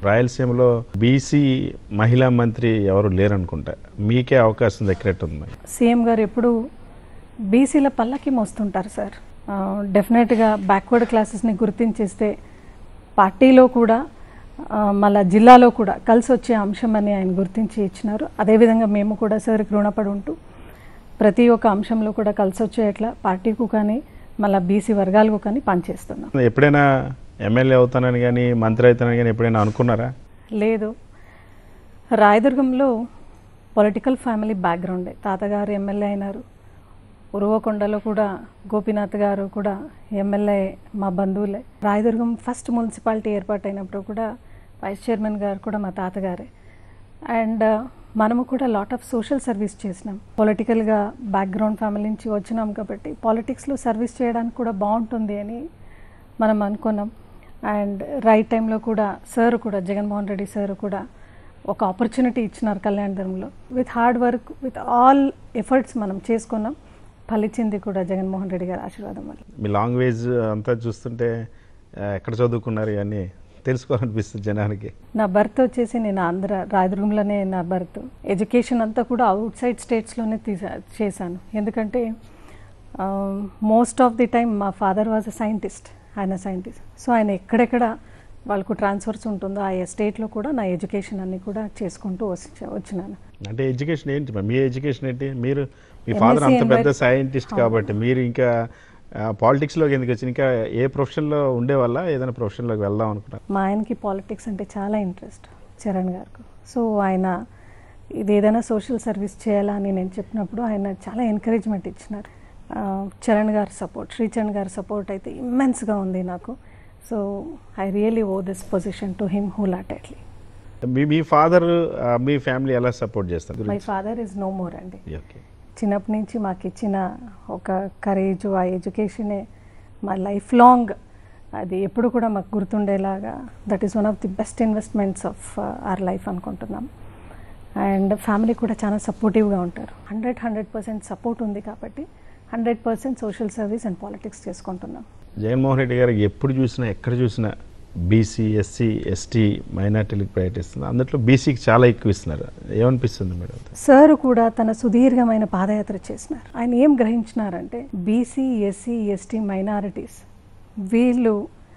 రాయలసీమలో బీసీ మహిళా మంత్రి ఎవరు లేరనుకుంటా మీకే అవకాశం దక్కినట్టు ఉంది సీఎం గారు ఎప్పుడు బీసీల పల్లకి మోస్తుంటారు సార్ ఆ, డెఫినెట్గా బ్యాక్వర్డ్ క్లాసెస్ని గుర్తించేస్తే పార్టీలో కూడా ఆ, మళ్ళా జిల్లాలో కూడా కలిసి వచ్చే అంశం అని ఆయన గుర్తించి ఇచ్చినారు అదేవిధంగా మేము కూడా సార్కి రుణపడి ఉంటూ ప్రతి ఒక్క అంశంలో కూడా కలిసి వచ్చేట్లా పార్టీకు కానీ మళ్ళీ బీసీ వర్గాలకు కానీ పనిచేస్తున్నాం ఎప్పుడైనా ఎమ్మెల్యే అవుతానని కానీ మంత్రి అవుతానని కానీ ఎప్పుడైనా అనుకున్నారా లేదు రాయదుర్గంలో పొలిటికల్ ఫ్యామిలీ బ్యాక్గ్రౌండే తాతగారు ఎమ్మెల్యే అయినారు ఉరువకొండలో కూడా గోపీనాథ్ గారు కూడా ఎమ్మెల్యే మా బంధువులే రాయదుర్గం ఫస్ట్ మున్సిపాలిటీ ఏర్పాటైనప్పుడు కూడా వైస్ చైర్మన్ గారు కూడా మా తాతగారే అండ్ మనము కూడా లాట్ ఆఫ్ సోషల్ సర్వీస్ చేసినాం పొలిటికల్గా బ్యాక్గ్రౌండ్ ఫ్యామిలీ నుంచి వచ్చినాం కాబట్టి పాలిటిక్స్లో సర్వీస్ చేయడానికి కూడా బాగుంటుంది అని మనం అనుకున్నాం అండ్ రైట్ టైంలో కూడా సార్ కూడా జగన్మోహన్ రెడ్డి సార్ కూడా ఒక ఆపర్చునిటీ ఇచ్చినారు కళ్యాణధర్మంలో with hard work with all efforts మనం చేసుకున్నాం ఫలించింది కూడా జగన్మోహన్ రెడ్డి గారి ఆశీర్వాదం వల్ల మీ లాంగ్వేజ్ అంతా చూస్తుంటే ఆ, ఎక్కడ చదువుకున్నారు ఇవన్నీ తెలుసుకోవాలనిపిస్తుంది జనానికి నా బర్త్ వచ్చేసి నేను ఆంధ్ర రాయదుర్గంలోనే నా బర్త్ ఎడ్యుకేషన్ అంతా కూడా అవుట్ సైడ్ స్టేట్స్లోనే తీసా చేశాను ఎందుకంటే మోస్ట్ ఆఫ్ ది టైం మా ఫాదర్ వాజ్ అ సైంటిస్ట్ ఆయన సైంటిస్ట్ సో ఆయన ఎక్కడెక్కడ వాళ్ళకు ట్రాన్స్ఫర్స్ ఉంటుందో ఆ స్టేట్లో కూడా నా ఎడ్యుకేషన్ అన్ని కూడా చేసుకుంటూ వచ్చి వచ్చినాను అంటే ఎడ్యుకేషన్ ఏంటి మరి మీ ఎడ్యుకేషన్ ఏంటి మీరు మీ MSc ఫాదర్ అంత పెద్ద envi- సైంటిస్ట్ కాబట్టి మీరు ఇంకా పాలిటిక్స్లోకి ఎందుకు వచ్చి ఇంకా ఏ ప్రొఫెషన్లో ఉండేవాళ్ళ ఏదైనా ప్రొఫెషన్లోకి వెళ్దాం అనుకున్నారు మా ఆయనకి పాలిటిక్స్ అంటే చాలా ఇంట్రెస్ట్ చరణ్ గారికి సో ఆయన ఇది ఏదైనా సోషల్ సర్వీస్ చేయాలా అని నేను చెప్పినప్పుడు ఆయన చాలా ఎంకరేజ్మెంట్ ఇచ్చినారు ఆ, చరణ్ గారి సపోర్ట్ శ్రీచరణ్ గారి సపోర్ట్ అయితే ఇమ్మెన్స్గా ఉంది నాకు so I really owe this position to him who lately మీ మీ ఫాదర్ మీ ఫ్యామిలీ ఎలా సపోర్ట్ చేస్తారు my father is no more అండి ఓకే చిన్నప్పటి నుంచి మాకు ఇచ్చిన ఒక కరేజ్ ఆ ఎడ్యుకేషనే మా లైఫ్ లాంగ్ అది ఎప్పుడు కూడా మాకు గుర్తుండేలాగా that is one of the best investments of our life అనుకుంటున్నాం అండ్ ఫ్యామిలీ కూడా చాలా సపోర్టివ్గా ఉంటారు హండ్రెడ్ హండ్రెడ్ పర్సెంట్ సపోర్ట్ ఉంది కాబట్టి hundred percent social service and politics చేసుకుంటున్నాం జగన్మోహన్ రెడ్డి గారు ఎప్పుడు చూసినా ఎక్కడ చూసినా బీసీ ఎస్సీ ఎస్టీ మైనార్టీలకు ప్రయారిటీ ఇస్తుంది అందులో బీసీకి చాలా ఎక్కువ ఇస్తున్నారు ఏమనిపిస్తుంది మేడం సార్ కూడా తన సుదీర్ఘమైన పాదయాత్ర చేసినారు ఆయన ఏం గ్రహించినారంటే బీసీ ఎస్సీ ఎస్టీ మైనారిటీస్ వీళ్ళు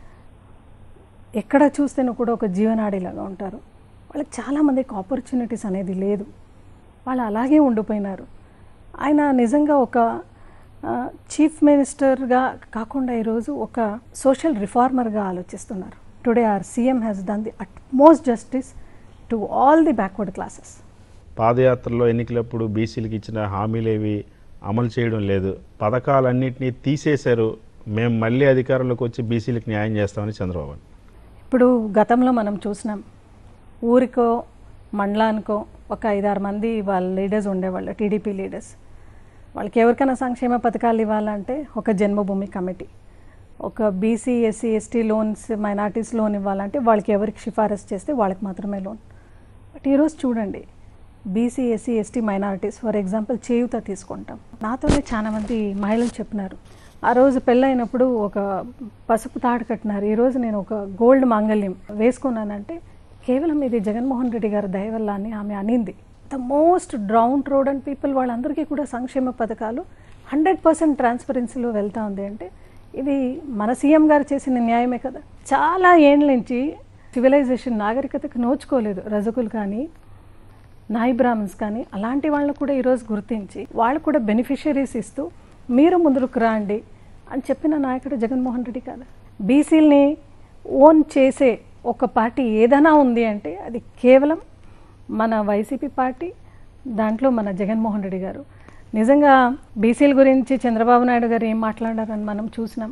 ఎక్కడ చూస్తేనూ కూడా ఒక జీవనాడిలాగా ఉంటారు వాళ్ళకి చాలామందికి ఆపర్చునిటీస్ అనేది లేదు వాళ్ళు అలాగే ఉండిపోయినారు ఆయన నిజంగా ఒక చీఫ్ మినిస్టర్గా కాకుండా ఈరోజు ఒక సోషల్ రిఫార్మర్గా ఆలోచిస్తున్నారు today our CM has done the utmost justice to all the backward classes పాదయాత్రలో ఎన్నికలప్పుడు బీసీలకు ఇచ్చిన హామీలేవి అమలు చేయడం లేదు పథకాలన్నింటినీ తీసేశారు మేము మళ్ళీ అధికారంలోకి వచ్చి బీసీలకు న్యాయం చేస్తామని చంద్రబాబు అన్నారు. ఇప్పుడు గతంలో మనం చూసినాం ఊరికో మండలానికో ఒక ఐదారు మంది వాళ్ళ లీడర్స్ ఉండేవాళ్ళు టీడీపీ లీడర్స్ వాళ్ళకి ఎవరికైనా సంక్షేమ పథకాలు ఇవ్వాలంటే ఒక జన్మభూమి కమిటీ ఒక BC SC ST loans minorities loan ఇవ్వాలంటే వాళ్ళకి ఎవరికి సిఫారసు చేస్తే వాళ్ళకి మాత్రమే లోన్ బట్ ఈరోజు చూడండి BC SC ST minorities for example Cheyutha తీసుకుంటాం నాతోనే చాలా మంది మహిళలు చెప్పినారు ఆ రోజు పెళ్ళైనప్పుడు ఒక పసుపు తాడు కట్టినారు ఈరోజు నేను ఒక గోల్డ్ మాంగళ్యం వేసుకున్నానంటే కేవలం ఇది జగన్మోహన్ రెడ్డి గారి దయ వల్ల అని ఆమె అనింది the most downtrodden people వాళ్ళందరికీ కూడా సంక్షేమ పథకాలు హండ్రెడ్ పర్సెంట్ ట్రాన్స్పరెన్సీలో వెళ్తా ఉంది అంటే ఇది మన సీఎం గారు చేసిన న్యాయమే కదా చాలా ఏండ్ల నుంచి సివిలైజేషన్ నాగరికతకు నోచుకోలేదు రజకులు కానీ నాయి బ్రాహ్మణ్స్ కానీ అలాంటి వాళ్ళని కూడా ఈరోజు గుర్తించి వాళ్ళు కూడా బెనిఫిషరీస్ ఇస్తూ మీరు ముందుకు రండి అని చెప్పిన నాయకుడు జగన్మోహన్ రెడ్డి కాదా బీసీలని ఓన్ చేసే ఒక పార్టీ ఏదైనా ఉంది అంటే అది కేవలం మన వైసీపీ పార్టీ దాంట్లో మన జగన్మోహన్ రెడ్డి గారు నిజంగా బీసీల గురించి చంద్రబాబు నాయుడు గారు ఏం మాట్లాడారని మనం చూసినాం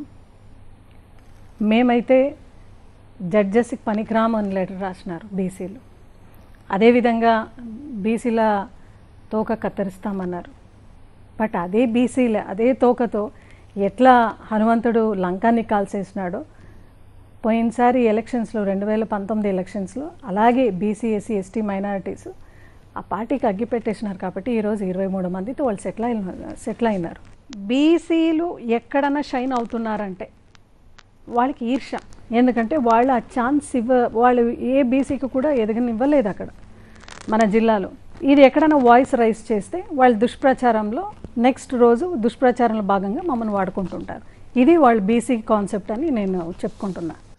మేమైతే జడ్జెస్కి పనికిరాము అని లెటర్ రాసినారు బీసీలు అదేవిధంగా బీసీల తోక కత్తిరిస్తామన్నారు బట్ అదే బీసీల అదే తోకతో ఎట్లా హనుమంతుడు లంకాన్ని కాల్చేసినాడో పోయినసారి ఎలక్షన్స్లో రెండు వేల పంతొమ్మిది ఎలక్షన్స్లో అలాగే బీసీ ఎస్సీ ఎస్టీ మైనారిటీస్ ఆ పార్టీకి అగ్గి పెట్టేసినారు కాబట్టి ఈరోజు ఇరవై మూడు మందితో వాళ్ళు సెటిల్ అయిన సెటిల్ అయినారు బీసీలు ఎక్కడన్నా షైన్ అవుతున్నారంటే వాళ్ళకి ఈర్ష ఎందుకంటే వాళ్ళు ఆ ఛాన్స్ ఇవ్వ వాళ్ళు ఏ బీసీకి కూడా ఎదగనివ్వలేదు అక్కడ మన జిల్లాలో ఇది ఎక్కడైనా వాయిస్ రైస్ చేస్తే వాళ్ళు దుష్ప్రచారంలో నెక్స్ట్ రోజు దుష్ప్రచారంలో భాగంగా మమ్మల్ని వాడుకుంటుంటారు ఇది వాళ్ళు బీసీ కాన్సెప్ట్ అని నేను చెప్పుకుంటున్నా